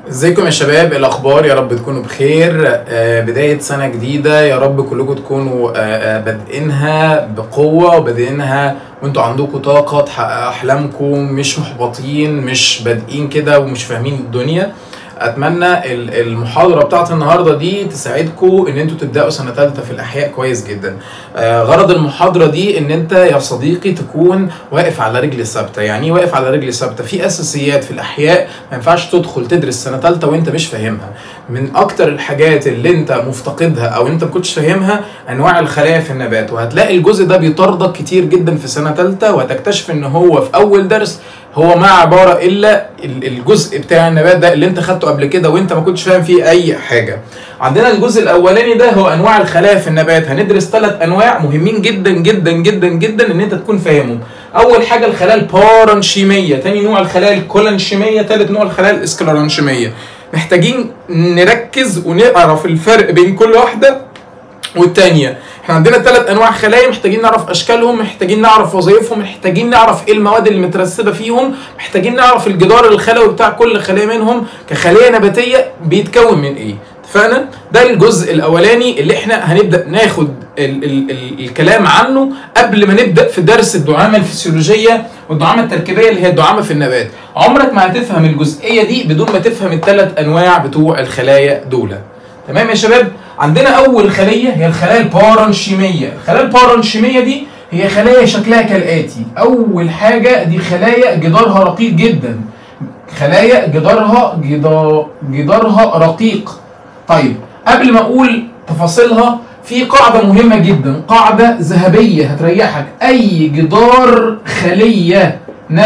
ازيكم يا شباب إيه الاخبار يا رب تكونوا بخير آه، بدايه سنه جديده يا رب كلكم تكونوا آه، آه، بادئينها بقوه وبادئينها وانتوا عندكم طاقه تحققوا احلامكم مش محبطين مش بادئين كده ومش فاهمين الدنيا اتمنى ال- المحاضره بتاعت النهارده دي تساعدكم ان انتوا تبداوا سنه ثالثه في الاحياء كويس جدا آه، غرض المحاضره دي ان انت يا صديقي تكون واقف على رجل ثابته يعني ايه واقف على رجل ثابته في اساسيات في الاحياء ما ينفعش تدخل تدرس سنه ثالثه وانت مش فاهمها من اكتر الحاجات اللي انت مفتقدها او انت ما كنتش فاهمها انواع الخلايا في النبات وهتلاقي الجزء ده بيطاردك كتير جدا في سنه ثالثه وهتكتشف ان هو في اول درس هو ما عباره الا ال- الجزء بتاع النبات ده اللي انت خدته قبل كده وانت ما كنتش فاهم فيه اي حاجه عندنا الجزء الاولاني ده هو انواع الخلايا في النبات هندرس ثلاث انواع مهمين جدا جدا جدا جدا ان انت تكون فاهمهم اول حاجه الخلايا البارنشيميه تاني نوع الخلايا الكولانشيميه ثالث نوع الخلايا الاسكلرانشيميه محتاجين نركز ونعرف الفرق بين كل واحده والتانية احنا عندنا ثلاث انواع خلايا محتاجين نعرف اشكالهم محتاجين نعرف وظائفهم محتاجين نعرف ايه المواد اللي مترسبه فيهم محتاجين نعرف الجدار الخلوي بتاع كل خليه منهم كخليه نباتيه بيتكون من ايه اتفقنا ده الجزء الاولاني اللي احنا هنبدا ناخد ال ال ال الكلام عنه قبل ما نبدا في درس الدعامه الفسيولوجيه والدعامه التركيبيه اللي هي الدعامه في النبات عمرك ما هتفهم الجزئيه دي بدون ما تفهم الثلاث انواع بتوع الخلايا دول تمام يا شباب عندنا اول خليه هي الخلايا البارنشيميه الخلايا البارنشيميه دي هي خلايا شكلها كالاتي اول حاجه دي خلايا جدارها رقيق جدا خلايا جدارها جدا- جدارها رقيق طيب قبل ما اقول تفاصيلها في قاعدة مهمة جدا قاعدة ذهبية هتريحك أي جدار خلية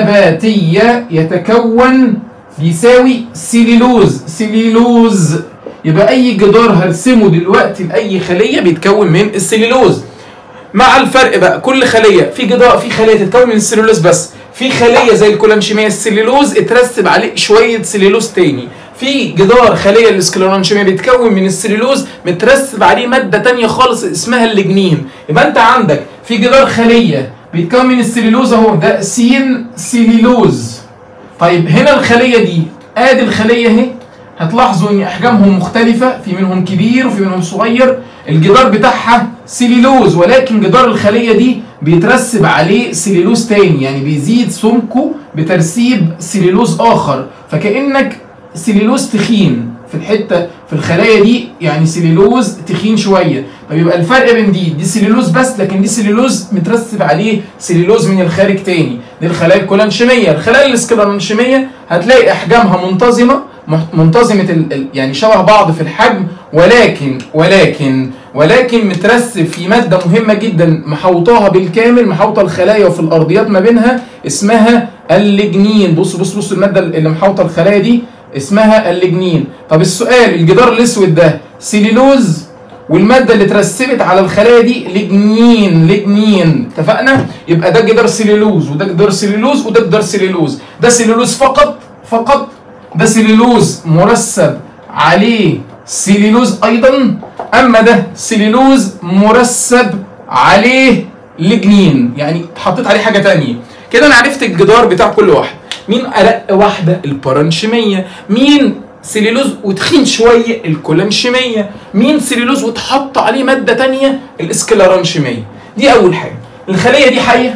نباتية يتكون بيساوي سيليلوز سيليلوز يبقى أي جدار هرسمه دلوقتي لأي خلية بيتكون من السيليلوز مع الفرق بقى كل خليه في جدار في خليه تتكون من السليلوز بس في خليه زي الكولانشيميه السليلوز اترسب عليه شويه سليلوز تاني في جدار خليه الاسكلرانشيميه بيتكون من السليلوز مترسب عليه ماده تانية خالص اسمها الليجنين يبقى انت عندك في جدار خليه بيتكون من السليلوز اهو ده سين سليلوز طيب هنا الخليه دي ادي الخليه اهي هتلاحظوا ان احجامهم مختلفه في منهم كبير وفي منهم صغير الجدار بتاعها سيليلوز ولكن جدار الخليه دي بيترسب عليه سيليلوز تاني يعني بيزيد سمكه بترسيب سيليلوز اخر فكانك سيليلوز تخين في الحته في الخلايا دي يعني سيليلوز تخين شويه طب يبقى الفرق بين دي دي سيليلوز بس لكن دي سيليلوز مترسب عليه سيليلوز من الخارج تاني دي الخلايا الكولانشيميه الخلايا الاسكلرانشيميه هتلاقي احجامها منتظمه مح- منتظمه ال- ال- يعني شبه بعض في الحجم ولكن ولكن ولكن مترسب في ماده مهمه جدا محوطاها بالكامل محوطه الخلايا وفي الارضيات ما بينها اسمها الليجنين بص بص بص الماده اللي محوطه الخلايا دي اسمها الليجنين طب السؤال الجدار الاسود ده سيليلوز والماده اللي اترسبت على الخلايا دي ليجنين ليجنين اتفقنا يبقى ده جدار سيليلوز وده جدار سيليلوز وده جدار سيليلوز ده سيليلوز فقط فقط ده سيليلوز مرسب عليه سيليلوز ايضا اما ده سيليلوز مرسب عليه لجنين يعني حطيت عليه حاجه تانية كده انا عرفت الجدار بتاع كل واحد مين ارق واحده البارنشيميه مين سيليلوز وتخين شويه الكولانشيميه مين سيليلوز وتحط عليه ماده تانية الاسكلرانشيميه دي اول حاجه الخليه دي حيه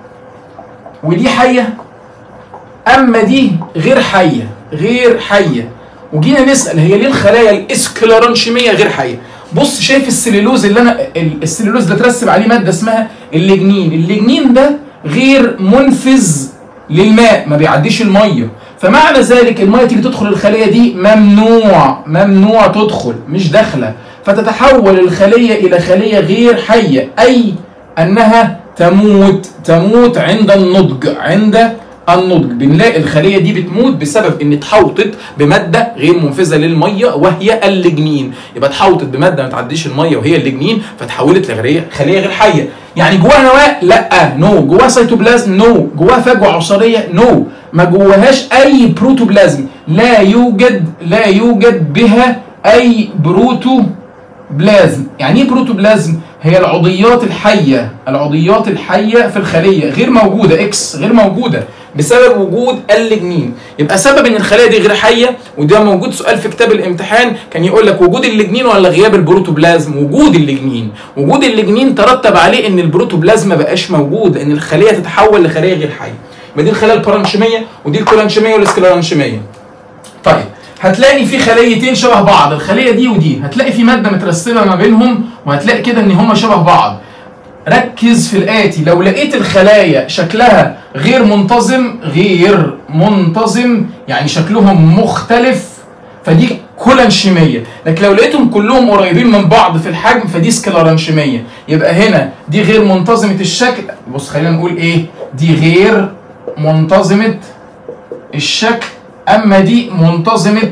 ودي حيه اما دي غير حيه غير حيه وجينا نسال هي ليه الخلايا الاسكلرانشيميه غير حيه بص شايف السليلوز اللي انا ال- السليلوز ده اترسب عليه ماده اسمها الليجنين الليجنين ده غير منفذ للماء ما بيعديش الميه فمعنى ذلك الميه تيجي تدخل الخليه دي ممنوع ممنوع تدخل مش داخله فتتحول الخليه الى خليه غير حيه اي انها تموت تموت عند النضج عند النضج بنلاقي الخليه دي بتموت بسبب ان اتحوطت بماده غير منفذه للميه وهي اللجنين يبقى اتحوطت بماده ما تعديش الميه وهي اللجنين فتحولت لخليه خليه غير حيه يعني جواها نواه لا نو جواها سيتوبلازم نو جواها فجوه عصاريه نو ما جواهاش اي بروتوبلازم لا يوجد لا يوجد بها اي بروتو بلازم يعني ايه بروتوبلازم هي العضيات الحيه العضيات الحيه في الخليه غير موجوده اكس غير موجوده بسبب وجود اللجنين يبقى سبب ان الخلايا دي غير حيه وده موجود سؤال في كتاب الامتحان كان يقول لك وجود اللجنين ولا غياب البروتوبلازم وجود اللجنين وجود اللجنين ترتب عليه ان البروتوبلازم ما بقاش موجود ان الخليه تتحول لخليه غير حيه يبقى دي الخلايا البارانشيميه ودي الكولانشيميه والسكلرانشيميه طيب هتلاقي في خليتين شبه بعض الخليه دي ودي هتلاقي في ماده مترسبه ما بينهم وهتلاقي كده ان هما شبه بعض ركز في الآتي لو لقيت الخلايا شكلها غير منتظم غير منتظم يعني شكلهم مختلف فدي كولانشيمية لكن لو لقيتهم كلهم قريبين من بعض في الحجم فدي سكلارانشيمية يبقى هنا دي غير منتظمة الشكل بص خلينا نقول ايه دي غير منتظمة الشكل اما دي منتظمة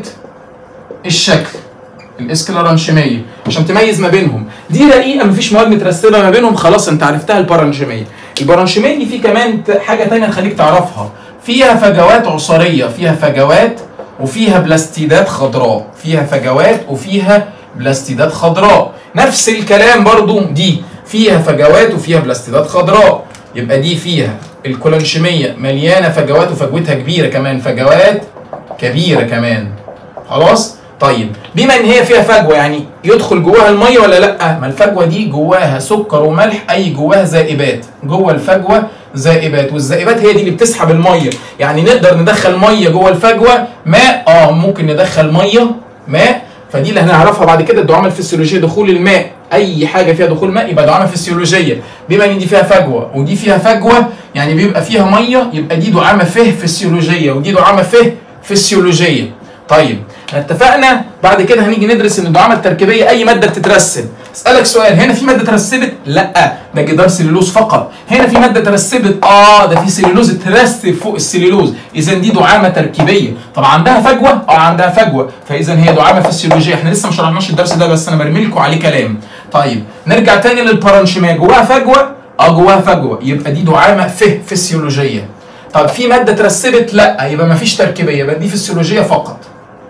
الشكل الاسكلارانشيميه عشان تميز ما بينهم دي رقيقه مفيش مواد مترسبه ما بينهم خلاص انت عرفتها البارانشيميه البارانشيميه دي في كمان ت- حاجه تانية تخليك تعرفها فيها فجوات عصاريه فيها فجوات وفيها بلاستيدات خضراء فيها فجوات وفيها بلاستيدات خضراء نفس الكلام برضو دي فيها فجوات وفيها بلاستيدات خضراء يبقى دي فيها الكولانشيميه مليانه فجوات وفجوتها كبيره كمان فجوات كبيره كمان خلاص طيب بما ان هي فيها فجوه يعني يدخل جواها الميه ولا لا ما الفجوه دي جواها سكر وملح اي جواها ذائبات جوه الفجوه ذائبات والذائبات هي دي اللي بتسحب الميه يعني نقدر ندخل ميه جوه الفجوه ماء اه ممكن ندخل ميه ماء فدي اللي هنعرفها بعد كده الدعامه الفسيولوجيه دخول الماء اي حاجه فيها دخول ماء يبقى دعامه فسيولوجيه بما ان دي فيها فجوه ودي فيها فجوه يعني بيبقى فيها ميه يبقى دي دعامه فه فسيولوجيه ودي دعامه فه فسيولوجيه طيب اتفقنا بعد كده هنيجي ندرس ان الدعامه التركيبيه اي ماده بتترسب اسالك سؤال هنا في ماده ترسبت لا ده جدار سليلوز فقط هنا في ماده ترسبت اه ده في سليلوز اترسب فوق السليلوز اذا دي دعامه تركيبيه طب عندها فجوه اه عندها فجوه فاذا هي دعامه فسيولوجيه احنا لسه ما شرحناش الدرس ده بس انا برمي لكم عليه كلام طيب نرجع تاني للبارانشيميه جواها فجوه اه جواها فجوه يبقى دي دعامه فه فسيولوجيه طب في ماده ترسبت لا يبقى ما فيش تركيبيه يبقى دي فسيولوجيه فقط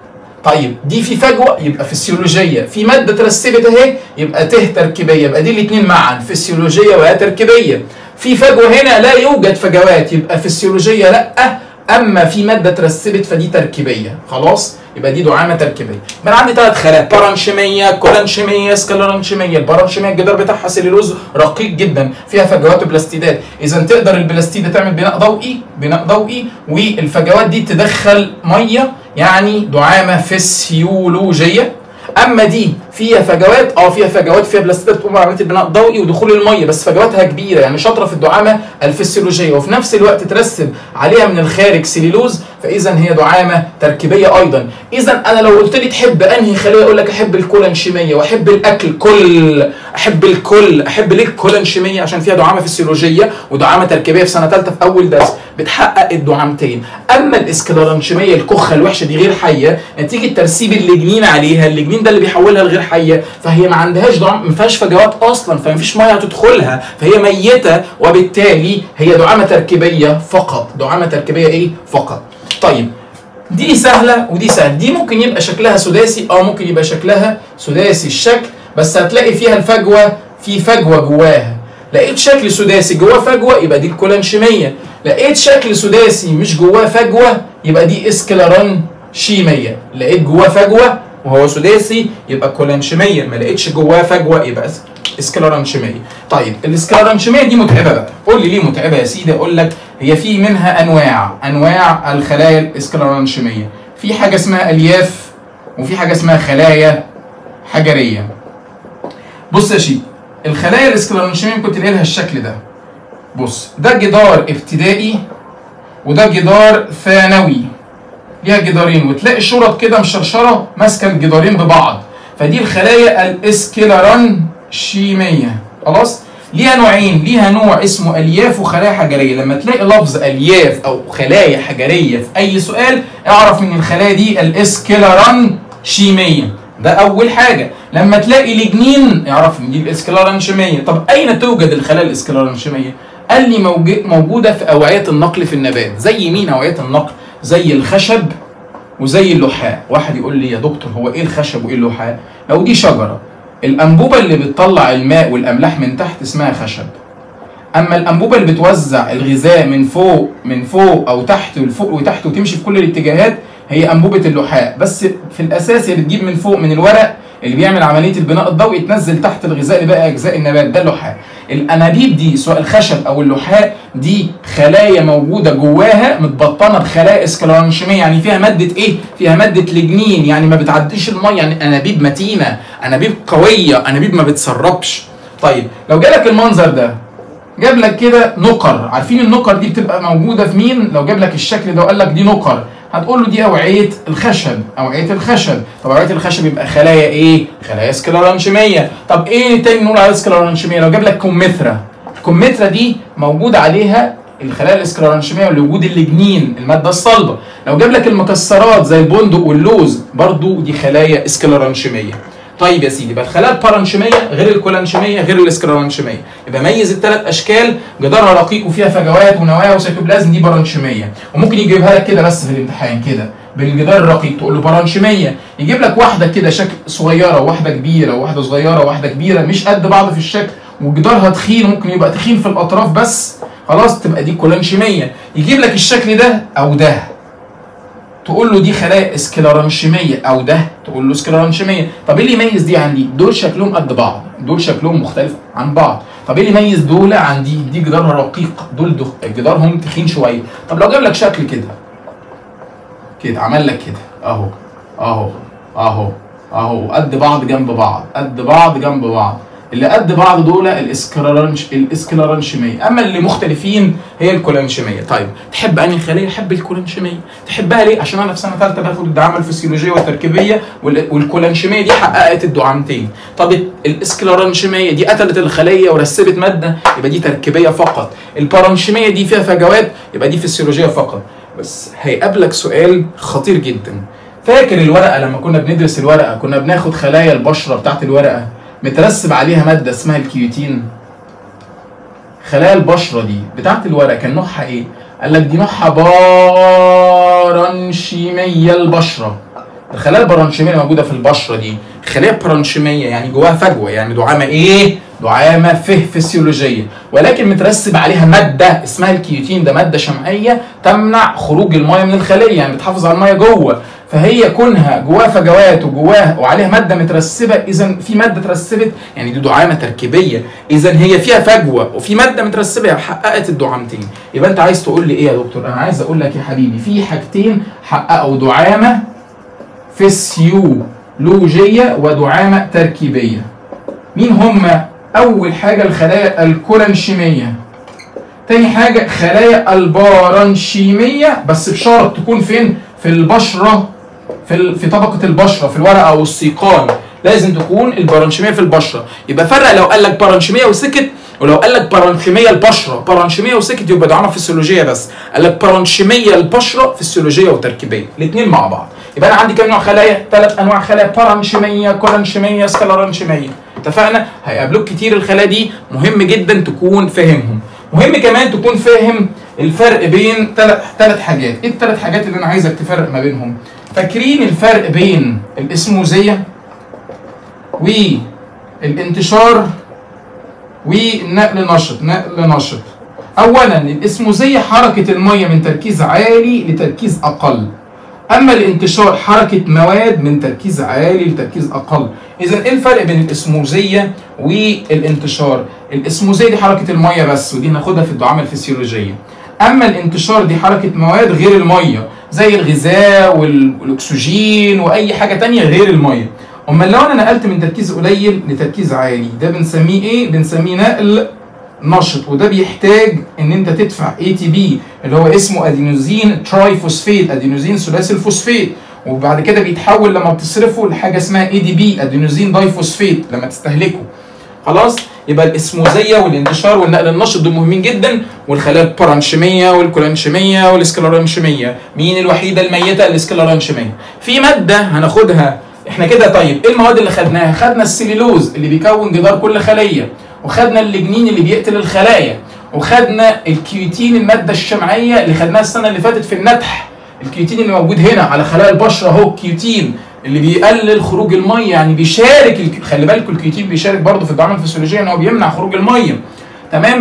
طيب دي في فجوه يبقى فسيولوجيه في ماده ترسبت اهي يبقى ته تركيبيه يبقى دي الاثنين معا فسيولوجيه وهي تركيبيه في فجوه هنا لا يوجد فجوات يبقى فسيولوجيه لا اما في ماده ترسبت فدي تركيبيه خلاص يبقى دي دعامه تركيبيه من عندي ثلاث خلايا بارانشيميه كولانشيميه سكلرانشيميه البارانشيميه الجدار بتاعها سليلوز رقيق جدا فيها فجوات وبلاستيدات اذا تقدر البلاستيده تعمل بناء ضوئي بناء ضوئي والفجوات دي تدخل ميه يعني دعامه فسيولوجيه اما دي فيها فجوات اه فيها فجوات فيها بلاستيدات تقوم عمليه البناء الضوئي ودخول الميه بس فجواتها كبيره يعني شاطره في الدعامه الفسيولوجيه وفي نفس الوقت ترسب عليها من الخارج سليلوز فاذا هي دعامه تركيبيه ايضا اذا انا لو قلت لي تحب انهي خليه اقول لك احب الكولانشيميه واحب الاكل كل احب الكل احب ليه الكولانشيميه عشان فيها دعامه فسيولوجيه ودعامه تركيبيه في سنه ثالثه في اول درس بتحقق الدعامتين اما الاسكلرانشيميه الكخه الوحشه دي غير حيه نتيجه ترسيب اللجنين عليها اللجنين ده اللي بيحولها لغير حيه فهي ما عندهاش دعام ما فيهاش فجوات اصلا فما فيش ميه هتدخلها فهي ميته وبالتالي هي دعامه تركيبيه فقط دعامه تركيبيه ايه فقط طيب دي سهله ودي سهله دي ممكن يبقى شكلها سداسي او ممكن يبقى شكلها سداسي الشكل بس هتلاقي فيها الفجوه في فجوه جواها لقيت شكل سداسي جواه فجوه يبقى دي الكولانشيميه لقيت شكل سداسي مش جواه فجوه يبقى دي اسكلران شيميه لقيت جواه فجوه وهو سداسي يبقى كولانشيميه ما لقيتش جواه فجوه يبقى اسكلرانشيميه طيب الاسكلرانشيميه دي متعبه بقى قول لي ليه متعبه يا سيدي اقول لك هي في منها انواع انواع الخلايا الاسكلرانشيميه في حاجه اسمها الياف وفي حاجه اسمها خلايا حجريه بص يا شيخ الخلايا الاسكلرانشيميه ممكن تلاقي لها الشكل ده بص ده جدار ابتدائي وده جدار ثانوي ليها جدارين وتلاقي شرط كده مشرشره ماسكه الجدارين ببعض فدي الخلايا الاسكلرانشيميه خلاص ليها نوعين ليها نوع اسمه الياف وخلايا حجريه لما تلاقي لفظ الياف او خلايا حجريه في اي سؤال اعرف ان الخلايا دي الاسكلرانشيميه ده اول حاجه لما تلاقي لجنين اعرف ان دي الاسكلرانشيميه طب اين توجد الخلايا الاسكلرانشيميه قال لي موج- موجوده في اوعيه النقل في النبات زي مين اوعيه النقل زي الخشب وزي اللحاء واحد يقول لي يا دكتور هو ايه الخشب وايه اللحاء لو دي شجره الانبوبه اللي بتطلع الماء والاملاح من تحت اسمها خشب اما الانبوبه اللي بتوزع الغذاء من فوق من فوق او تحت لفوق وتحت وتمشي في كل الاتجاهات هي انبوبه اللحاء بس في الاساس هي بتجيب من فوق من الورق اللي بيعمل عمليه البناء الضوئي تنزل تحت الغذاء لباقي اجزاء النبات ده اللحاء الانابيب دي سواء الخشب او اللحاء دي خلايا موجوده جواها متبطنه بخلايا اسكلارنشيميه يعني فيها ماده ايه فيها ماده لجنين يعني ما بتعديش الميه يعني انابيب متينه انابيب قويه انابيب ما بتسربش طيب لو جالك المنظر ده جاب لك كده نقر عارفين النقر دي بتبقى موجوده في مين لو جاب لك الشكل ده وقال لك دي نقر هتقول له دي اوعيه الخشب اوعيه الخشب طب اوعيه الخشب يبقى خلايا ايه خلايا سكلارنشيميه طب ايه تاني نقول على سكلارنشيميه لو جاب لك كمثرى الكمثرى دي موجود عليها الخلايا الاسكلارنشيميه لوجود اللجنين الماده الصلبه لو جاب لك المكسرات زي البندق واللوز برضو دي خلايا اسكلارنشيميه طيب يا سيدي يبقى الخلايا البارانشيميه غير الكولانشيميه غير الاسكلارنشيميه يبقى ميز الثلاث اشكال جدارها رقيق وفيها فجوات ونوايا وسيتوبلازم دي بارانشيميه وممكن يجيبها لك كده بس في الامتحان كده بالجدار الرقيق تقول له بارانشيميه يجيب لك واحده كده شكل صغيره وواحده كبيره وواحده صغيره وواحده كبيره مش قد بعض في الشكل وجدارها تخين ممكن يبقى تخين في الاطراف بس خلاص تبقى دي كولانشيميه يجيب لك الشكل ده او ده تقول له دي خلايا اسكلارنشيميه او ده تقول له اسكلارنشيميه طب ايه اللي يميز دي عن دي دول شكلهم قد بعض دول شكلهم مختلف عن بعض طب ايه اللي يميز دول عن دي دي جدارها رقيق دول دخ... جدارهم تخين شويه طب لو جاب لك شكل كده كده عمل لك كده اهو اهو اهو اهو قد بعض جنب بعض قد بعض جنب بعض اللي قد بعض دول الاسكلارنش الاسكلارنشيميه اما اللي مختلفين هي الكولانشيميه طيب تحب انهي خليه احب الكولانشيميه تحبها ليه عشان انا في سنه ثالثه باخد الدعامه الفسيولوجيه والتركيبيه وال- والكولانشيميه دي حققت الدعامتين طب الاسكلارنشيميه دي قتلت الخليه ورسبت ماده يبقى دي تركيبيه فقط البارانشيميه دي فيها فجوات يبقى دي فسيولوجيه فقط بس هيقابلك سؤال خطير جدا فاكر الورقه لما كنا بندرس الورقه كنا بناخد خلايا البشره بتاعت الورقه مترسب عليها ماده اسمها الكيوتين خلايا البشره دي بتاعت الورقه كان نوعها ايه قال لك دي نوعها بارانشيميه البشره الخلايا البرانشيميه اللي موجوده في البشره دي خلايا برانشيميه يعني جواها فجوه يعني دعامه ايه دعامه فه فسيولوجيه ولكن مترسب عليها ماده اسمها الكيوتين ده ماده شمعيه تمنع خروج الميه من الخليه يعني بتحافظ على الميه جوه فهي كونها جواها فجوات وجواها وعليها ماده مترسبه اذا في ماده اترسبت يعني دي دعامه تركيبيه اذا هي فيها فجوه وفي ماده مترسبه حققت الدعامتين يبقى انت عايز تقول لي ايه يا دكتور انا عايز اقول لك يا حبيبي في حاجتين حققوا دعامه فسيولوجيه ودعامه تركيبيه مين هما اول حاجه الخلايا الكولانشيميه تاني حاجه خلايا البارانشيميه بس بشرط تكون فين في البشره في ال- في طبقه البشره في الورقه او السيقان لازم تكون البارانشيميه في البشره يبقى فرق لو قال لك بارانشيميه وسكت ولو قال لك بارانشيميه البشره بارانشيميه وسكت يبقى دعامه فسيولوجيه بس قال لك بارانشيميه البشره فسيولوجيه وتركيبيه الاثنين مع بعض يبقى انا عندي كام نوع خلايا ثلاث انواع خلايا بارانشيميه كولانشيميه سكلارانشيميه اتفقنا هيقابلوك كتير الخلايا دي مهم جدا تكون فاهمهم مهم كمان تكون فاهم الفرق بين ثلاث ثلاث حاجات ايه الثلاث حاجات اللي انا عايزك تفرق ما بينهم فاكرين الفرق بين الاسموزيه والانتشار والنقل نشط نقل نشط اولا الاسموزيه حركه الميه من تركيز عالي لتركيز اقل اما الانتشار حركه مواد من تركيز عالي لتركيز اقل اذا ايه الفرق بين الاسموزيه والانتشار الاسموزيه دي حركه الميه بس ودي هناخدها في الدعامه الفسيولوجيه اما الانتشار دي حركه مواد غير الميه زي الغذاء وال- والاكسجين واي حاجه تانية غير الميه امال لو انا نقلت من تركيز قليل لتركيز عالي ده بنسميه ايه بنسميه نقل نشط وده بيحتاج ان انت تدفع اي تي بي اللي هو اسمه ادينوزين تراي فوسفيت ادينوزين ثلاثي الفوسفيت وبعد كده بيتحول لما بتصرفه لحاجه اسمها اي دي بي ادينوزين داي فوسفيت لما تستهلكه خلاص يبقى الاسموزيه والانتشار والنقل النشط دول مهمين جدا والخلايا البارانشيميه والكولانشيميه والسكلارانشيميه مين الوحيده الميته السكلارانشيميه في ماده هناخدها احنا كده طيب ايه المواد اللي خدناها خدنا السليلوز اللي بيكون جدار كل خليه وخدنا الليجنين اللي بيقتل الخلايا وخدنا الكيوتين الماده الشمعيه اللي خدناها السنه اللي فاتت في النتح الكيوتين اللي موجود هنا على خلايا البشره اهو الكيوتين اللي بيقلل خروج الميه يعني بيشارك الك... خلي بالكوا الكيوتين بيشارك برضه في الدعامه الفسيولوجيه ان هو بيمنع خروج الميه تمام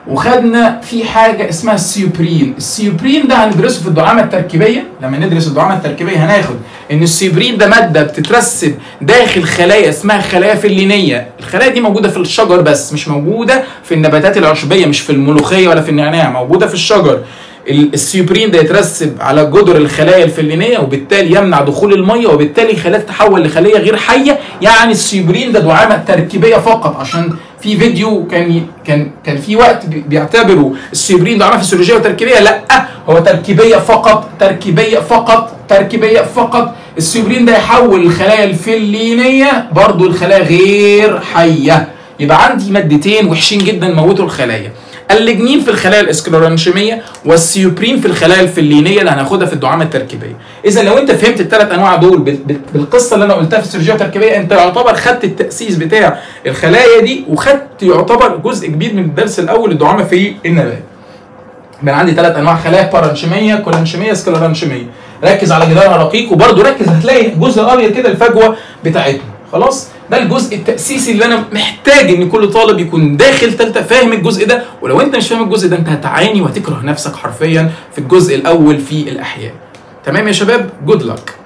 وخدنا في حاجه اسمها السيوبرين السيوبرين ده هندرسه في الدعامه التركيبيه لما ندرس الدعامه التركيبيه هناخد ان السيوبرين ده ماده بتترسب داخل خلايا اسمها خلايا فلينيه الخلايا دي موجوده في الشجر بس مش موجوده في النباتات العشبيه مش في الملوخيه ولا في النعناع موجوده في الشجر السيوبرين ده يترسب على جدر الخلايا الفلينيه وبالتالي يمنع دخول الميه وبالتالي الخلايا تتحول لخليه غير حيه يعني السيوبرين ده دعامه تركيبيه فقط عشان في فيديو كان كان كان في وقت بيعتبروا السيوبرين دعامه فسيولوجيه وتركيبيه لا هو تركيبيه فقط تركيبيه فقط تركيبيه فقط السيوبرين ده يحول الخلايا الفلينيه برضو الخلايا غير حيه يبقى عندي مادتين وحشين جدا موتوا الخلايا اللجنين في الخلايا الاسكلورانشيميه والسيوبرين في الخلايا الفلينيه اللي هناخدها في الدعامه التركيبيه اذا لو انت فهمت الثلاث انواع دول بالقصه اللي انا قلتها في السيرجيه التركيبيه انت يعتبر خدت التاسيس بتاع الخلايا دي وخدت يعتبر جزء كبير من الدرس الاول الدعامه في النبات يبقى عندي ثلاث انواع خلايا بارانشيميه كولانشيميه سكلورانشيميه ركز على جدارها رقيق وبرده ركز هتلاقي جزء ابيض كده الفجوه بتاعتنا خلاص ده الجزء التاسيسي اللي انا محتاج ان كل طالب يكون داخل ثالثه فاهم الجزء ده ولو انت مش فاهم الجزء ده انت هتعاني وهتكره نفسك حرفيا في الجزء الاول في الاحياء تمام يا شباب جود لك